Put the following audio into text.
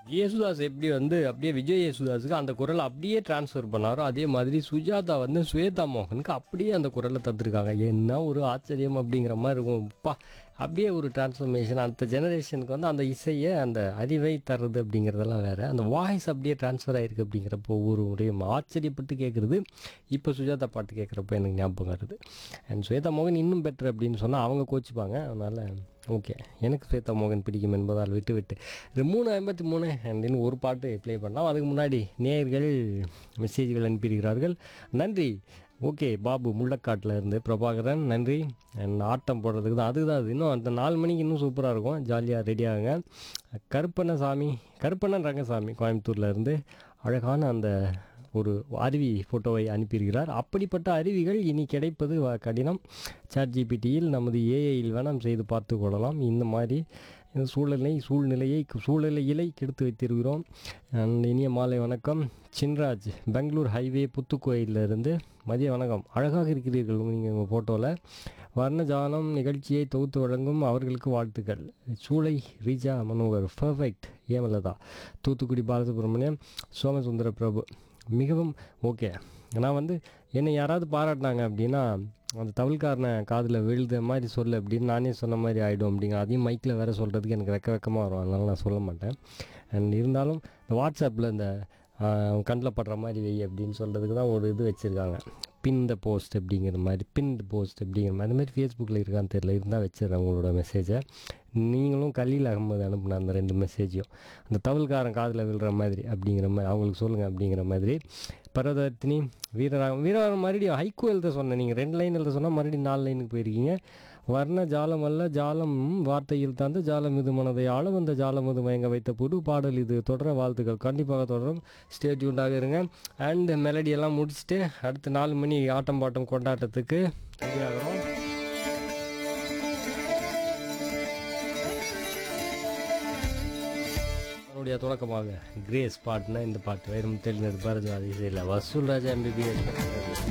யேசுதாஸ் எப்படி வந்து அப்படியே விஜய் யேசுதாஸுக்கு அந்த குரலை அப்படியே டிரான்ஸ்ஃபர் பண்ணாரோ அதே மாதிரி சுஜாதா வந்து ஸ்வேதா மோகனுக்கு அப்படியே அந்த குரலை தந்துருக்காங்க என்ன ஒரு ஆச்சரியம் அப்படிங்கிற மாதிரி இருக்கும் பா அப்படியே ஒரு டிரான்ஸ்ஃபர்மேஷன் அந்த ஜெனரேஷனுக்கு வந்து அந்த இசையை அந்த அறிவை தர்றது அப்படிங்கிறதெல்லாம் வேற அந்த வாய்ஸ் அப்படியே ட்ரான்ஸ்ஃபர் ஆயிருக்கு அப்படிங்கிறப்போ ஒரு முறையும் ஆச்சரியப்பட்டு கேட்குறது இப்போ சுஜாதா பாட்டு கேட்குறப்போ எனக்கு ஞாபகம் வருது அண்ட் ஸ்வேதா மோகன் இன்னும் பெட்டர் அப்படின்னு சொன்னால் அவங்க கோச்சிப்பாங்க அதனால் ஓகே எனக்கு ஸ்வேதா மோகன் பிடிக்கும் என்பதால் விட்டு விட்டு இது மூணு ஐம்பத்தி மூணு அண்ட் இன்னும் ஒரு பாட்டு ப்ளே பண்ணலாம் அதுக்கு முன்னாடி நேயர்கள் மெசேஜ்கள் அனுப்பியிருக்கிறார்கள் நன்றி ஓகே பாபு முள்ளக்காட்டில் இருந்து பிரபாகரன் நன்றி அண்ட் ஆட்டம் போடுறதுக்கு தான் அதுக்கு தான் அது இன்னும் அந்த நாலு மணிக்கு இன்னும் சூப்பராக இருக்கும் ஜாலியாக ரெடி ஆகுங்க கருப்பண்ணசாமி கருப்பண்ணன் ரங்கசாமி கோயம்புத்தூர்ல இருந்து அழகான அந்த ஒரு அருவி ஃபோட்டோவை அனுப்பியிருக்கிறார் அப்படிப்பட்ட அருவிகள் இனி கிடைப்பது வ- கடினம் சாட் ஜிபிடியில் நமது ஏஐயில் வேணாம் செய்து பார்த்து கொள்ளலாம் இந்த மாதிரி இந்த சூழ்நிலை சூழ்நிலையை சூழ்நிலையிலை கெடுத்து வைத்திருக்கிறோம் And இனிய மாலை வணக்கம் சின்ராஜ் பெங்களூர் ஹைவே புத்துக்கோயிலில் இருந்து மதிய வணக்கம் அழகாக இருக்கிறீர்கள் நீங்கள் உங்கள் ஃபோட்டோவில் வர்ணஜாலம் நிகழ்ச்சியை தொகுத்து வழங்கும் அவர்களுக்கு வாழ்த்துக்கள் சூளை ரீஜா மனோகர் பர்ஃபெக்ட் ஏமலதா தூத்துக்குடி பாலசுப்ரமணியம் சோமசுந்தர பிரபு மிகவும் ஓகே நான் வந்து என்னை யாராவது பாராட்டினாங்க அப்படின்னா அந்த தமிழ்காரனை காதில் விழுத மாதிரி சொல்லு அப்படின்னு நானே சொன்ன மாதிரி ஆகிடும் அப்படிங்க அதையும் மைக்கில் வேறு சொல்கிறதுக்கு எனக்கு வெக்க வெக்கமாக வரும் அதனால நான் சொல்ல மாட்டேன் அண்ட் இருந்தாலும் இந்த வாட்ஸ்அப்பில் இந்த கண்ணில் படுற மாதிரி வை அப்படின்னு சொல்கிறதுக்கு தான் ஒரு இது வச்சுருக்காங்க பின் த போஸ்ட் அப்படிங்கிற மாதிரி பின் த போஸ்ட் அப்படிங்கிற மாதிரி அந்த மாதிரி ஃபேஸ்புக்கில் இருக்கான்னு தெரியல இருந்தால் வச்சிடுறேன் உங்களோட மெசேஜை நீங்களும் கலீல் அகமது அனுப்புன அந்த ரெண்டு மெசேஜையும் அந்த தவல்காரன் காதில் விழுற மாதிரி அப்படிங்கிற மாதிரி அவங்களுக்கு சொல்லுங்கள் அப்படிங்கிற மாதிரி பரதத்தினி வீரராகம் வீரராகம் மறுபடியும் ஹைக்கூ எழுத சொன்னேன் நீங்கள் ரெண்டு லைன் எழுத சொன்னால் மறுபடியும் நாலு லைனுக்கு போயிருக்கீங்க வர்ண ஜாலம் அல்ல ஜாலம் வார்த்தையில் தந்து ஜாலம் இது மனதை ஆள வந்த ஜாலம் இது மயங்க வைத்த புது பாடல் இது தொடர வாழ்த்துக்கள் கண்டிப்பாக தொடரும் ஸ்டேட்யூண்டாக இருங்க அண்ட் மெலடி எல்லாம் முடிச்சுட்டு அடுத்து நாலு மணி ஆட்டம் பாட்டம் கொண்டாட்டத்துக்கு ரெடியாகிறோம் அவருடைய தொடக்கமாக கிரேஸ் பாட்டுனா இந்த பாட்டு வைரம் தெரிந்தது பாரதிவாதி இசையில் வசூல் ராஜா எம்பிபிஎஸ்